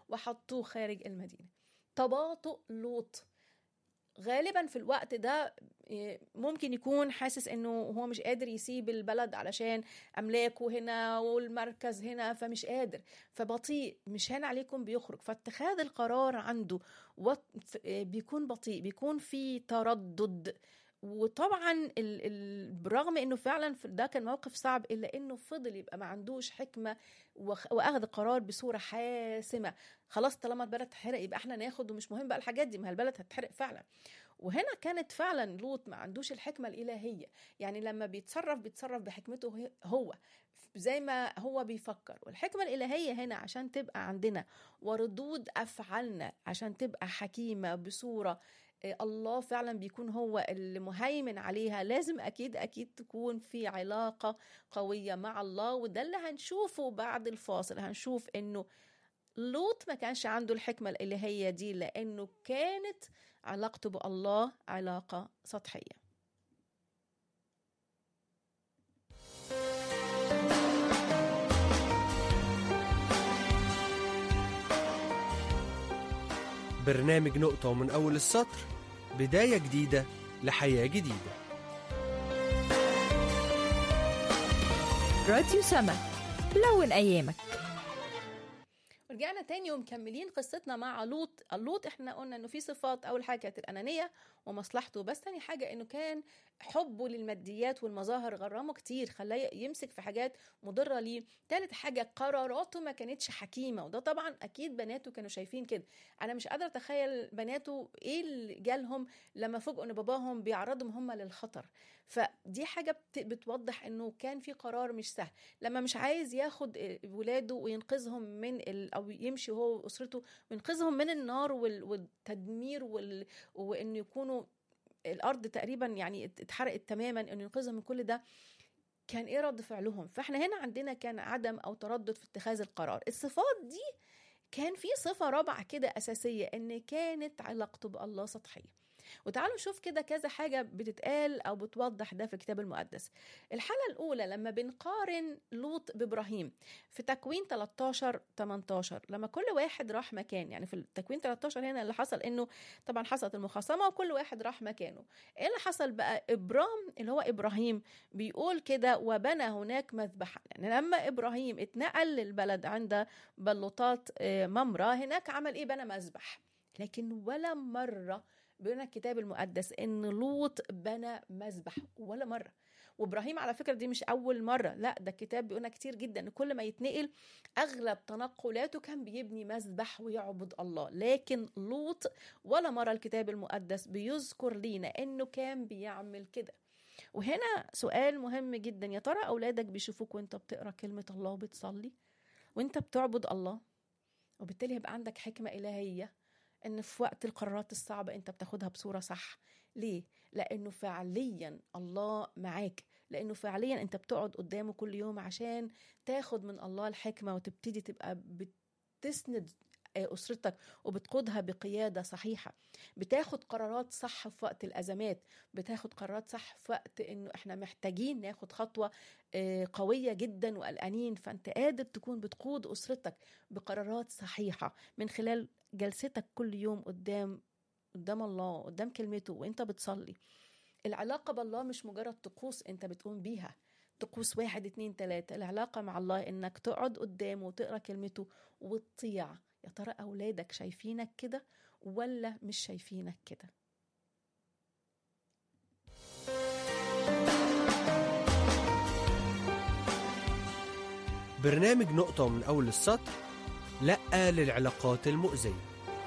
وحطوه خارج المدينة تباطؤ لوط غالبا في الوقت ده إيه، ممكن يكون حاسس انه هو مش قادر يسيب البلد علشان املاكه هنا والمركز هنا فمش قادر فبطيء مش هان عليكم بيخرج فاتخاذ القرار عنده وط- إيه، بيكون بطيء بيكون في تردد وطبعا ال- ال- برغم انه فعلا في- ده كان موقف صعب الا انه فضل يبقى ما عندوش حكمه وخ- واخذ قرار بصوره حاسمه خلاص طالما البلد هتحرق يبقى احنا ناخد ومش مهم بقى الحاجات دي ما هي البلد هتحرق فعلا وهنا كانت فعلا لوط ما عندوش الحكمه الالهيه يعني لما بيتصرف بيتصرف بحكمته هي- هو زي ما هو بيفكر والحكمه الالهيه هنا عشان تبقى عندنا وردود افعالنا عشان تبقى حكيمه بصوره آه، الله فعلا بيكون هو المهيمن عليها لازم اكيد اكيد تكون في علاقه قويه مع الله وده اللي هنشوفه بعد الفاصل هنشوف انه لوط ما كانش عنده الحكمه الالهيه دي لانه كانت علاقته بالله علاقه سطحيه برنامج نقطة ومن أول السطر بداية جديدة لحياة جديدة راديو سما لون أيامك ورجعنا تاني ومكملين قصتنا مع لوط لوط احنا قلنا انه في صفات اول حاجه كانت الانانيه ومصلحته بس تاني حاجه انه كان حبه للماديات والمظاهر غرامه كتير خلاه يمسك في حاجات مضره ليه تالت حاجه قراراته ما كانتش حكيمه وده طبعا اكيد بناته كانوا شايفين كده انا مش قادره اتخيل بناته ايه اللي جالهم لما فوجئوا ان باباهم بيعرضهم هم للخطر فدي حاجه بت- بتوضح انه كان في قرار مش سهل لما مش عايز ياخد ولاده وينقذهم من ال... او يمشي هو واسرته وينقذهم من النار وال... والتدمير وال... وانه يكونوا الارض تقريبا يعني اتحرقت تماما انه ينقذهم من كل ده كان ايه رد فعلهم فاحنا هنا عندنا كان عدم او تردد في اتخاذ القرار الصفات دي كان في صفة رابعة كده أساسية إن كانت علاقته بالله سطحية وتعالوا نشوف كده كذا حاجة بتتقال أو بتوضح ده في الكتاب المقدس الحالة الأولى لما بنقارن لوط بإبراهيم في تكوين 13 18 لما كل واحد راح مكان يعني في التكوين 13 هنا اللي حصل إنه طبعا حصلت المخاصمة وكل واحد راح مكانه إيه اللي حصل بقى إبرام اللي هو إبراهيم بيقول كده وبنى هناك مذبحا يعني لما إبراهيم اتنقل للبلد عند بلوطات آه، ممرة هناك عمل إيه بنى مذبح لكن ولا مرة بيقول الكتاب المقدس ان لوط بنى مذبح ولا مره وابراهيم على فكره دي مش اول مره لا ده الكتاب بيقولنا كتير جدا ان كل ما يتنقل اغلب تنقلاته كان بيبني مذبح ويعبد الله لكن لوط ولا مره الكتاب المقدس بيذكر لينا انه كان بيعمل كده وهنا سؤال مهم جدا يا ترى اولادك بيشوفوك وانت بتقرا كلمه الله وبتصلي وانت بتعبد الله وبالتالي هيبقى عندك حكمه الهيه ان في وقت القرارات الصعبه انت بتاخدها بصوره صح ليه لانه فعليا الله معاك لانه فعليا انت بتقعد قدامه كل يوم عشان تاخد من الله الحكمه وتبتدي تبقى بتسند اسرتك وبتقودها بقياده صحيحه بتاخد قرارات صح في وقت الازمات بتاخد قرارات صح في وقت انه احنا محتاجين ناخد خطوه آه، قويه جدا وقلقانين فانت قادر تكون بتقود اسرتك بقرارات صحيحه من خلال جلستك كل يوم قدام قدام الله قدام كلمته وانت بتصلي العلاقة بالله مش مجرد طقوس انت بتقوم بيها طقوس واحد اتنين تلاتة العلاقة مع الله انك تقعد قدامه وتقرا كلمته وتطيع يا ترى اولادك شايفينك كده ولا مش شايفينك كده برنامج نقطة من أول السطر لأ للعلاقات المؤذية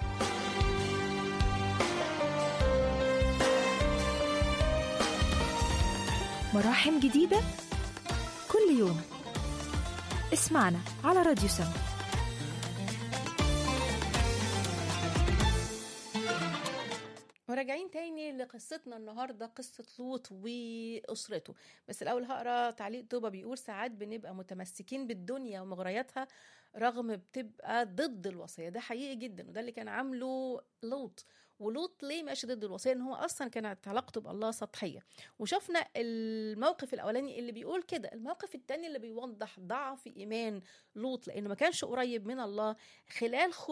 مراحم جديدة كل يوم اسمعنا على راديو سما وراجعين تاني لقصتنا النهارده قصة لوط وأسرته بس الأول هقرا تعليق توبة بيقول ساعات بنبقى متمسكين بالدنيا ومغرياتها رغم بتبقى ضد الوصية ده حقيقي جدا وده اللي كان عامله لوط ولوط ليه ماشي ضد الوصية ان هو اصلا كانت علاقته بالله سطحية وشفنا الموقف الاولاني اللي بيقول كده الموقف التاني اللي بيوضح ضعف ايمان لوط لانه ما كانش قريب من الله خلال